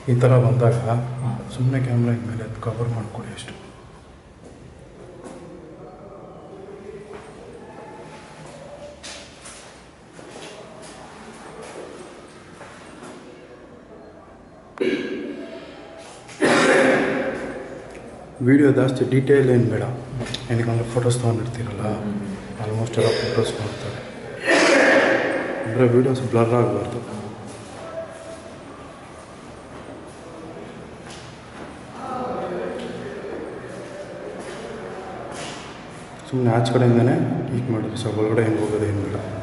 ಈ ಥರ ಬಂದಾಗ ಸುಮ್ಮನೆ ಕ್ಯಾಮ್ರಾ ಮೇಲೆ ಅದು ಕವರ್ ಮಾಡ್ಕೊಳ್ಳಿ ಅಷ್ಟು ವಿಡಿಯೋ ಜಾಸ್ತಿ ಡೀಟೇಲ್ ಏನು ಬೇಡ ಏನಕ್ಕಂದ್ರೆ ಫೋಟೋಸ್ ತೊಗೊಂಡಿರ್ತೀರಲ್ಲ ಆಲ್ಮೋಸ್ಟ್ ಎಲ್ಲ ಫೋಟೋಸ್ ನೋಡ್ತಾರೆ ಅಂದರೆ ವೀಡಿಯೋಸ್ ಬ್ಲರ್ ಆಗಬಾರ್ದು ಸುಮ್ಮನೆ ಆಚೆ ಕಡೆಯಿಂದನೇ ಈಗ ಮಾಡಿದ್ರೆ ಸ್ವಲ್ಪ ಒಳಗಡೆ ಹೆಂಗೆ ಹೋಗೋದು ಏನು ಬೇಡ